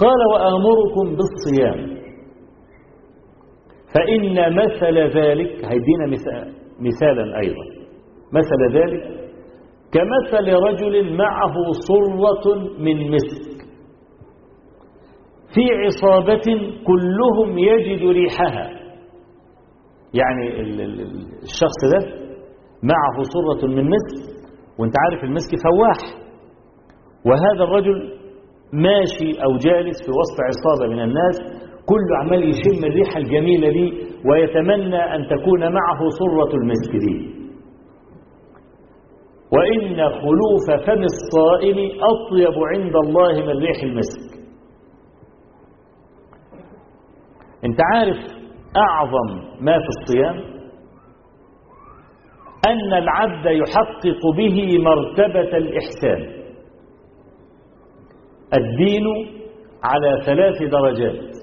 قال وآمركم بالصيام فإن مثل ذلك هيدينا مثال مثالا أيضا مثل ذلك كمثل رجل معه صرة من مسك في عصابة كلهم يجد ريحها يعني الشخص ده معه صرة من مسك وانت عارف المسك فواح وهذا الرجل ماشي أو جالس في وسط عصابة من الناس كله عمال يشم الريحة الجميلة دي ويتمنى أن تكون معه صرة المسك دي وإن خلوف فم الصائم أطيب عند الله من ريح المسك انت عارف أعظم ما في الصيام أن العبد يحقق به مرتبة الإحسان الدين على ثلاث درجات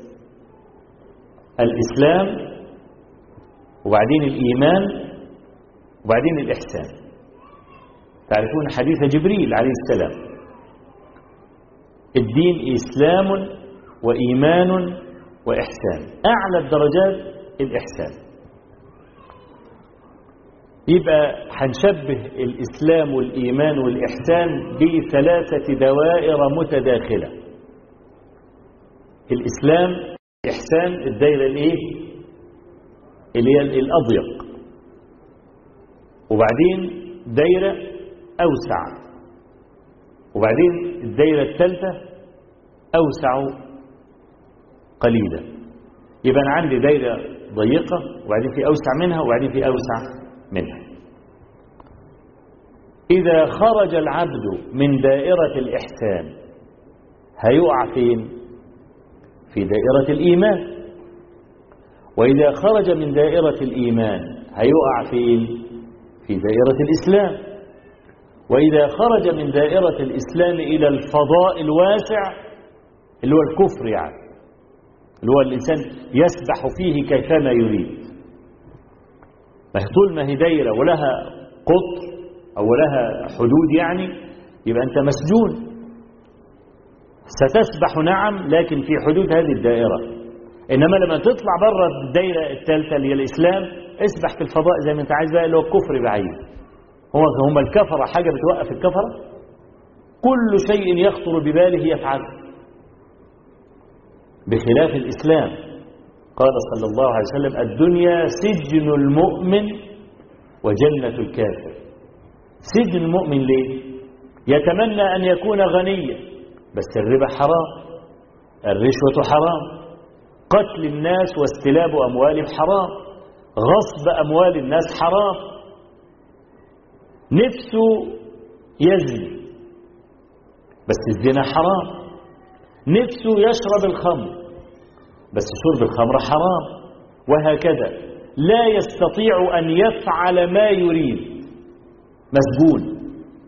الإسلام وبعدين الإيمان وبعدين الإحسان تعرفون حديث جبريل عليه السلام الدين إسلام وإيمان وإحسان أعلى الدرجات الإحسان يبقى هنشبه الإسلام والإيمان والإحسان بثلاثة دوائر متداخلة الإسلام إحسان الدائرة الإيه؟ اللي هي الأضيق وبعدين دايرة أوسع وبعدين الدايرة الثالثة أوسع قليلا يبقى أنا عندي دايرة ضيقة وبعدين في أوسع منها وبعدين في أوسع منها إذا خرج العبد من دائرة الإحسان هيقع فين في دائرة الإيمان وإذا خرج من دائرة الإيمان هيقع فين في دائرة الإسلام وإذا خرج من دائرة الإسلام إلى الفضاء الواسع اللي هو الكفر يعني اللي هو الإنسان يسبح فيه كيفما يريد ما هي طول ما هي دايرة ولها قطر أو لها حدود يعني يبقى أنت مسجون ستسبح نعم لكن في حدود هذه الدائرة إنما لما تطلع بره الدائرة الثالثة اللي هي الإسلام اسبح في الفضاء زي ما أنت عايز بقى اللي هو الكفر بعيد هو هم الكفرة حاجة بتوقف الكفرة كل شيء يخطر بباله يفعله بخلاف الإسلام قال صلى الله عليه وسلم الدنيا سجن المؤمن وجنة الكافر سجن المؤمن ليه يتمنى أن يكون غنيا بس الربا حرام الرشوة حرام قتل الناس واستلاب أموالهم حرام غصب أموال الناس حرام نفسه يزني بس الزنا حرام نفسه يشرب الخمر بس شرب الخمر حرام وهكذا لا يستطيع أن يفعل ما يريد مسجون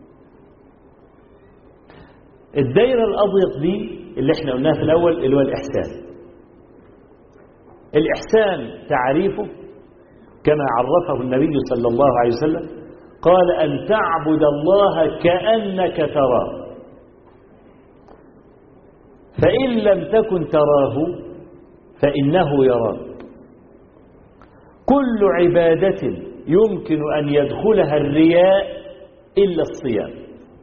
الدايرة الأضيق دي اللي احنا قلناها في الأول اللي هو الإحسان الإحسان تعريفه كما عرفه النبي صلى الله عليه وسلم قال أن تعبد الله كأنك تراه فإن لم تكن تراه فإنه يراك كل عبادة يمكن أن يدخلها الرياء إلا الصيام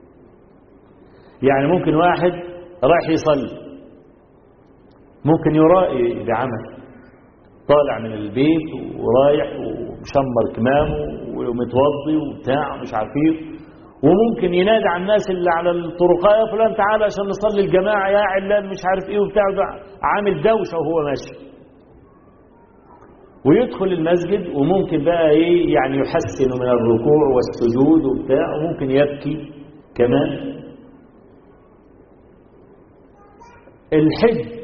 يعني ممكن واحد رايح يصلي ممكن يرائي بعمل طالع من البيت ورايح ومشمر كمامه ومتوضي وبتاع مش عارفين وممكن ينادي على الناس اللي على الطرقات يا فلان تعالى عشان نصلي الجماعة يا علان مش عارف ايه وبتاع عامل دوشة وهو ماشي ويدخل المسجد وممكن بقى ايه يعني يحسن من الركوع والسجود وبتاع وممكن يبكي كمان الحج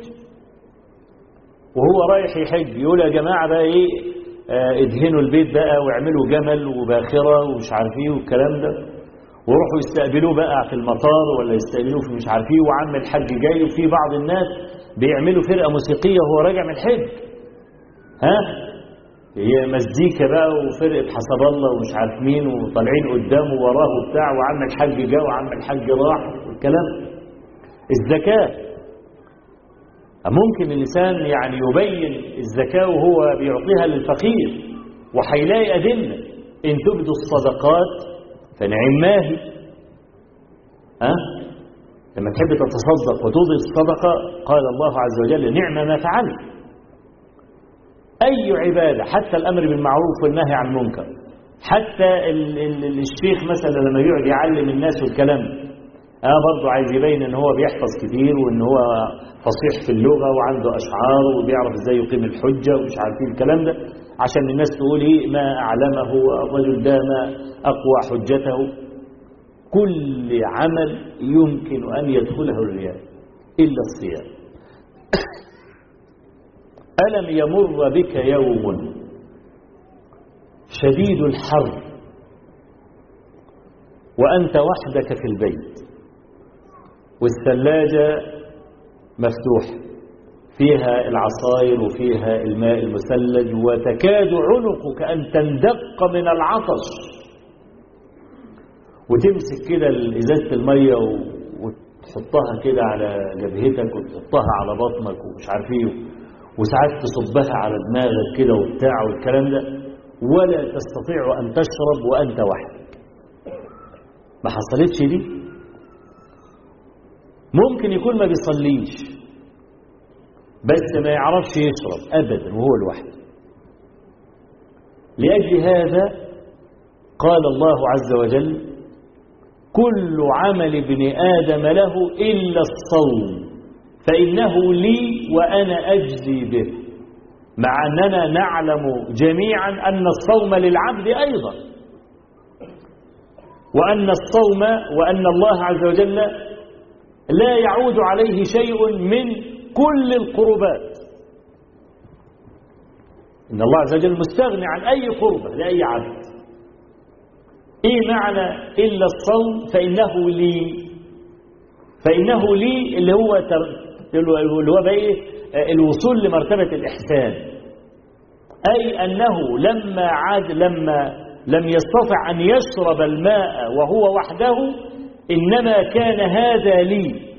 وهو رايح يحج يقول يا جماعة بقى ايه آه ادهنوا البيت بقى واعملوا جمل وباخرة ومش عارف ايه والكلام ده وروحوا يستقبلوه بقى في المطار ولا يستقبلوه في مش عارف ايه وعم الحج جاي وفي بعض الناس بيعملوا فرقة موسيقية وهو راجع من الحج ها هي مزيكا بقى وفرقة حسب الله ومش عارف مين وطالعين قدامه وراه وبتاع وعم الحج جا وعم الحج راح والكلام الزكاة ممكن الإنسان يعني يبين الزكاة وهو بيعطيها للفقير وهيلاقي أدلة إن تبدوا الصدقات فنعم ما هي أه؟ لما تحب تتصدق وتوضي الصدقة قال الله عز وجل نعم ما فعلت أي عبادة حتى الأمر بالمعروف والنهي عن المنكر حتى ال ال الشيخ مثلا لما يقعد يعلم الناس والكلام اه برضه عايز يبين ان هو بيحفظ كتير وان هو فصيح في اللغه وعنده اشعار وبيعرف ازاي يقيم الحجه ومش عارف ايه الكلام ده عشان الناس تقول ايه ما اعلمه الرجل ده ما اقوى حجته كل عمل يمكن ان يدخله الرياء الا الصيام الم يمر بك يوم شديد الحر وأنت وحدك في البيت والثلاجة مفتوحة فيها العصاير وفيها الماء المثلج وتكاد عنقك أن تندق من العطش وتمسك كده إزازة المية وتحطها كده على جبهتك وتحطها على بطنك ومش عارف ايه وساعات تصبها على دماغك كده وبتاع والكلام ده ولا تستطيع أن تشرب وأنت وحدك ما حصلتش دي ممكن يكون ما بيصليش بس ما يعرفش يشرب أبدا وهو لوحده لأجل هذا قال الله عز وجل كل عمل ابن آدم له إلا الصوم فإنه لي وأنا أجزي به مع أننا نعلم جميعا أن الصوم للعبد أيضا وأن الصوم وأن الله عز وجل لا يعود عليه شيء من كل القربات إن الله عز وجل مستغني عن أي قربة لأي عبد إيه معنى إلا الصوم فإنه لي فإنه لي اللي هو اللي هو بقى الوصول لمرتبة الإحسان أي أنه لما عاد لما لم يستطع أن يشرب الماء وهو وحده إنما كان هذا لي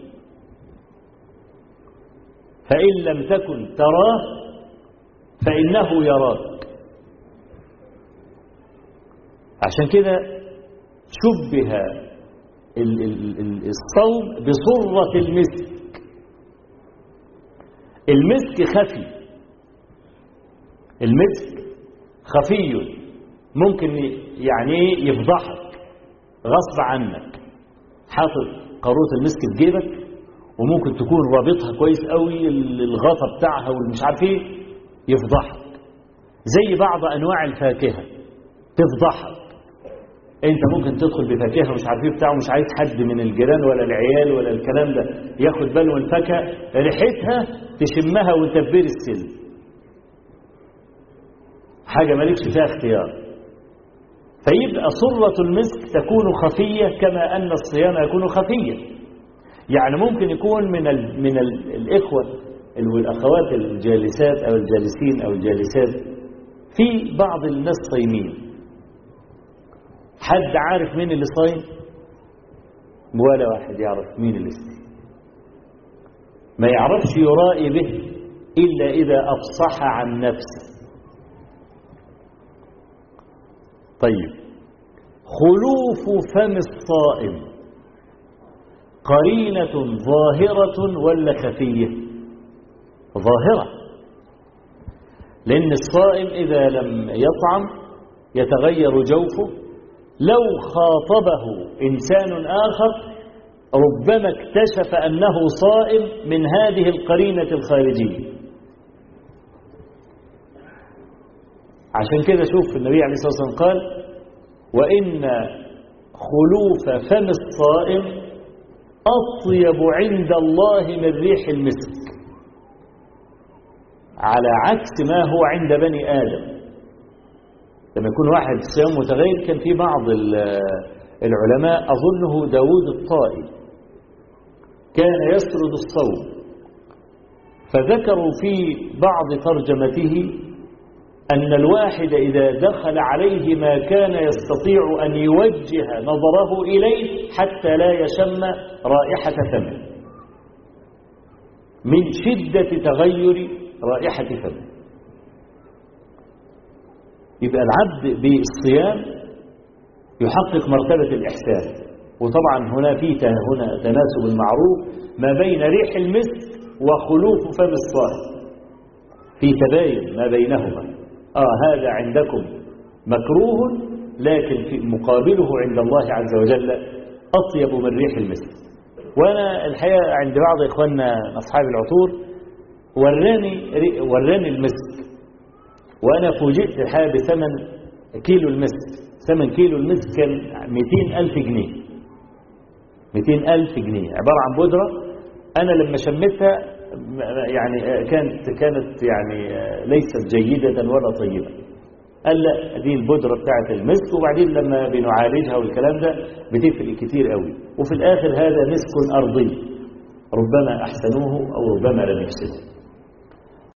فإن لم تكن تراه فإنه يراك عشان كده شبه الصوم بصرة المسك المسك خفي المسك خفي ممكن يعني يفضحك غصب عنك حاطط قاروره المسك في جيبك وممكن تكون رابطها كويس قوي الغطا بتاعها والمش عارف ايه يفضحك زي بعض انواع الفاكهه تفضحك انت ممكن تدخل بفاكهه مش عارف ايه بتاعه مش عايز حد من الجيران ولا العيال ولا الكلام ده ياخد باله من الفاكهه ريحتها تشمها وانت في بير السلم حاجه مالكش فيها اختيار فيبقى صرة المسك تكون خفية كما أن الصيام يكون خفيا يعني ممكن يكون من ال من ال الإخوة والأخوات الجالسات أو الجالسين أو الجالسات في بعض الناس صايمين حد عارف مين اللي صايم ولا واحد يعرف مين اللي صايم ما يعرفش يرائي به إلا إذا أفصح عن نفسه طيب خلوف فم الصائم قرينة ظاهرة ولا خفية ظاهرة لأن الصائم إذا لم يطعم يتغير جوفه لو خاطبه إنسان آخر ربما اكتشف أنه صائم من هذه القرينة الخارجية عشان كده شوف النبي عليه الصلاة والسلام قال وإن خلوف فم الصائم أطيب عند الله من ريح المسك على عكس ما هو عند بني آدم لما يكون واحد صيام متغير كان في بعض العلماء أظنه داود الطائي كان يسرد الصوم فذكروا في بعض ترجمته أن الواحد إذا دخل عليه ما كان يستطيع أن يوجه نظره إليه حتى لا يشم رائحة فمه من شدة تغير رائحة فمه يبقى العبد بالصيام يحقق مرتبة الإحسان وطبعا هنا في هنا تناسب المعروف ما بين ريح المسك وخلوف فم الصائم في تباين ما بينهما آه هذا عندكم مكروه لكن في مقابله عند الله عز وجل أطيب من ريح المسك وأنا الحقيقة عند بعض إخواننا أصحاب العطور وراني وراني المسك وأنا فوجئت الحقيقة بثمن كيلو المسك ثمن كيلو المسك كان 200 ألف جنيه 200 ألف جنيه عبارة عن بودرة أنا لما شميتها يعني كانت كانت يعني ليست جيدة ولا طيبة قال لا دي البودرة بتاعت المسك وبعدين لما بنعالجها والكلام ده بتفرق كتير قوي وفي الآخر هذا مسك أرضي ربما أحسنوه أو ربما لم يحسنوه